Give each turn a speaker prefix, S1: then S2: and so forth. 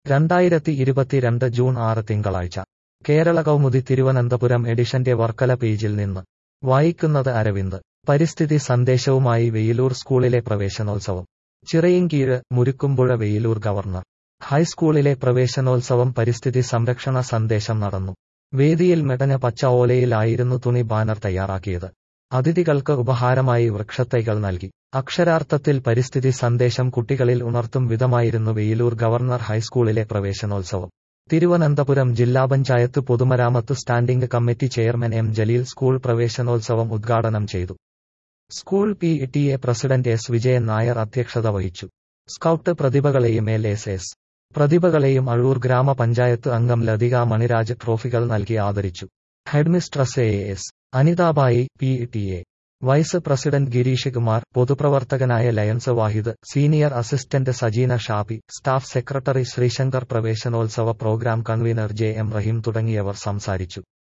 S1: രണ്ടായിരത്തി ഇരുപത്തിരണ്ട് ജൂൺ ആറ് തിങ്കളാഴ്ച കേരള കൗമുദി തിരുവനന്തപുരം എഡിഷന്റെ വർക്കല പേജിൽ നിന്ന് വായിക്കുന്നത് അരവിന്ദ് പരിസ്ഥിതി സന്ദേശവുമായി വെയിലൂർ സ്കൂളിലെ പ്രവേശനോത്സവം ചിറയിൻകീഴ് മുരുക്കുമ്പുഴ വെയിലൂർ ഗവർണർ ഹൈസ്കൂളിലെ പ്രവേശനോത്സവം പരിസ്ഥിതി സംരക്ഷണ സന്ദേശം നടന്നു വേദിയിൽ മെടഞ്ഞ പച്ച ഓലയിലായിരുന്നു തുണി ബാനർ തയ്യാറാക്കിയത് അതിഥികൾക്ക് ഉപഹാരമായി വൃക്ഷത്തൈകൾ നൽകി അക്ഷരാർത്ഥത്തിൽ പരിസ്ഥിതി സന്ദേശം കുട്ടികളിൽ ഉണർത്തും വിധമായിരുന്നു വെയിലൂർ ഗവർണർ ഹൈസ്കൂളിലെ പ്രവേശനോത്സവം തിരുവനന്തപുരം ജില്ലാ പഞ്ചായത്ത് പൊതുമരാമത്ത് standing committee chairman M Jaleel school പ്രവേശനോത്സവം ഉദ്ഘാടനം ചെയ്തു school P T A president S Vijayan Nair അധ്യക്ഷത വഹിച്ചു സ്കൌട്ട് പ്രതിഭകളെയും എൽ എസ് എസ് പ്രതിഭകളെയും അഴൂർ ഗ്രാമപഞ്ചായത്ത് അംഗം ലതിക മണിരാജ് ട്രോഫികൾ നൽകി ആദരിച്ചു headmistress A S Anithabai P T A vice president Girish Kumar പൊതുപ്രവർത്തകനായ Lions Wahid senior assistant Sajeena Shabi staff secretary Sreesankar പ്രവേശനോത്സവ programme convener J M Rahim തുടങ്ങിയവർ സംസാരിച്ചു